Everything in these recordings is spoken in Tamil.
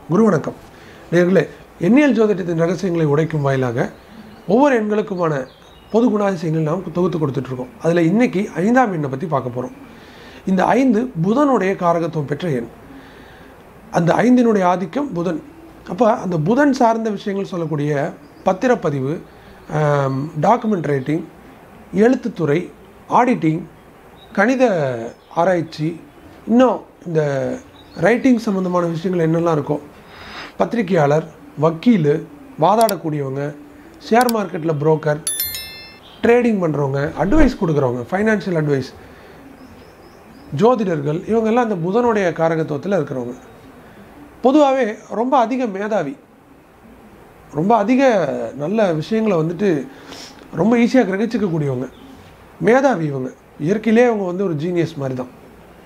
குரு வணக்கம் நேர்களே எண்ணியல் ஜோதிடத்தின் ரகசியங்களை உடைக்கும் வாயிலாக ஒவ்வொரு எண்களுக்குமான பொது குணாதிசயங்கள் நாம் தொகுத்து கொடுத்துட்ருக்கோம் அதில் இன்னைக்கு ஐந்தாம் எண்ணை பற்றி பார்க்க போகிறோம் இந்த ஐந்து புதனுடைய காரகத்துவம் பெற்ற எண் அந்த ஐந்தினுடைய ஆதிக்கம் புதன் அப்போ அந்த புதன் சார்ந்த விஷயங்கள் சொல்லக்கூடிய பத்திரப்பதிவு டாக்குமெண்ட் ரைட்டிங் எழுத்துத்துறை ஆடிட்டிங் கணித ஆராய்ச்சி இன்னும் இந்த ரைட்டிங் சம்மந்தமான விஷயங்கள் என்னெல்லாம் இருக்கோ பத்திரிகையாளர் வக்கீல் வாதாடக்கூடியவங்க ஷேர் மார்க்கெட்டில் புரோக்கர் ட்ரேடிங் பண்ணுறவங்க அட்வைஸ் கொடுக்குறவங்க ஃபைனான்ஷியல் அட்வைஸ் ஜோதிடர்கள் இவங்கெல்லாம் அந்த புதனுடைய காரகத்துவத்தில் இருக்கிறவங்க பொதுவாகவே ரொம்ப அதிக மேதாவி ரொம்ப அதிக நல்ல விஷயங்களை வந்துட்டு ரொம்ப ஈஸியாக கிரகிச்சிக்கக்கூடியவங்க மேதாவி இவங்க இயற்கையிலே அவங்க வந்து ஒரு ஜீனியஸ் மாதிரி தான்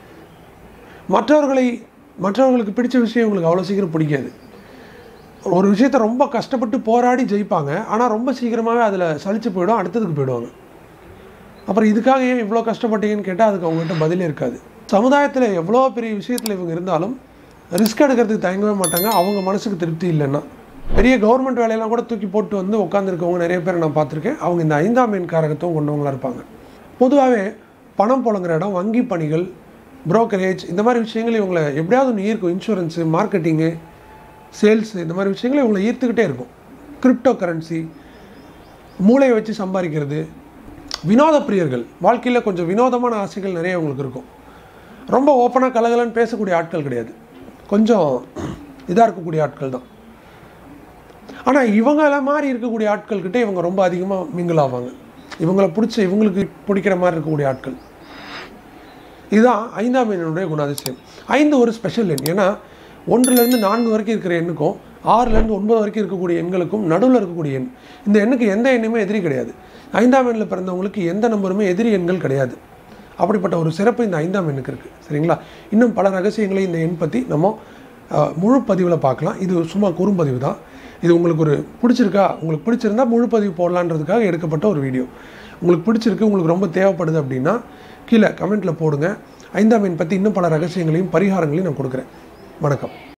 மற்றவர்களை மற்றவர்களுக்கு பிடிச்ச விஷயம் இவங்களுக்கு அவ்வளோ சீக்கிரம் பிடிக்காது ஒரு விஷயத்தை ரொம்ப கஷ்டப்பட்டு போராடி ஜெயிப்பாங்க ஆனால் ரொம்ப சீக்கிரமாகவே அதில் சலிச்சு போயிடும் அடுத்ததுக்கு போயிடுவாங்க அப்புறம் இதுக்காக ஏன் இவ்வளோ கஷ்டப்பட்டீங்கன்னு கேட்டால் அதுக்கு அவங்ககிட்ட பதிலே இருக்காது சமுதாயத்தில் எவ்வளோ பெரிய விஷயத்தில் இவங்க இருந்தாலும் ரிஸ்க் எடுக்கிறதுக்கு தயங்கவே மாட்டாங்க அவங்க மனசுக்கு திருப்தி இல்லைன்னா பெரிய கவர்மெண்ட் வேலையெல்லாம் கூட தூக்கி போட்டு வந்து உட்காந்துருக்கவங்க நிறைய பேர் நான் பார்த்துருக்கேன் அவங்க இந்த ஐந்தாம் எண் காரகத்துவம் கொண்டவங்களா இருப்பாங்க பொதுவாகவே பணம் புழங்குற இடம் வங்கி பணிகள் புரோக்கரேஜ் இந்த மாதிரி விஷயங்கள் இவங்களை எப்படியாவது ஒன்று ஈர்க்கும் இன்சூரன்ஸு மார்க்கெட்டிங்கு சேல்ஸ் இந்த மாதிரி விஷயங்கள் இவங்களை ஈர்த்துக்கிட்டே இருக்கும் கிரிப்டோ கரன்சி மூளையை வச்சு சம்பாதிக்கிறது வினோத பிரியர்கள் வாழ்க்கையில் கொஞ்சம் வினோதமான ஆசைகள் நிறைய இவங்களுக்கு இருக்கும் ரொம்ப ஓப்பனாக கலகலன்னு பேசக்கூடிய ஆட்கள் கிடையாது கொஞ்சம் இதாக இருக்கக்கூடிய ஆட்கள் தான் ஆனால் இவங்கள மாதிரி இருக்கக்கூடிய ஆட்கள்கிட்ட இவங்க ரொம்ப அதிகமாக மிங்கிள் ஆவாங்க இவங்களை பிடிச்ச இவங்களுக்கு பிடிக்கிற மாதிரி இருக்கக்கூடிய ஆட்கள் இதுதான் ஐந்தாம் எண்ணுடைய குணாதிசயம் ஐந்து ஒரு ஸ்பெஷல் எண் ஏன்னா ஒன்றுலேருந்து நான்கு வரைக்கும் இருக்கிற எண்ணுக்கும் ஆறுலேருந்து ஒன்பது வரைக்கும் இருக்கக்கூடிய எண்களுக்கும் நடுவில் இருக்கக்கூடிய எண் இந்த எண்ணுக்கு எந்த எண்ணுமே எதிரி கிடையாது ஐந்தாம் எண்ணில் பிறந்தவங்களுக்கு எந்த நம்பருமே எதிரி எண்கள் கிடையாது அப்படிப்பட்ட ஒரு சிறப்பு இந்த ஐந்தாம் எண்ணுக்கு இருக்குது சரிங்களா இன்னும் பல ரகசியங்களை இந்த எண் பற்றி நம்ம அஹ், முழு பதிவில் பார்க்கலாம் இது சும்மா குறும்பதிவு தான் இது உங்களுக்கு ஒரு பிடிச்சிருக்கா உங்களுக்கு பிடிச்சிருந்தா முழு பதிவு போடலான்றதுக்காக எடுக்கப்பட்ட ஒரு வீடியோ உங்களுக்கு பிடிச்சிருக்கு உங்களுக்கு ரொம்ப தேவைப்படுது அப்படின்னா கீழே கமெண்ட்டில் போடுங்க ஐந்தாம் எண் பற்றி இன்னும் பல ரகசியங்களையும் பரிகாரங்களையும் நான் கொடுக்குறேன் வணக்கம்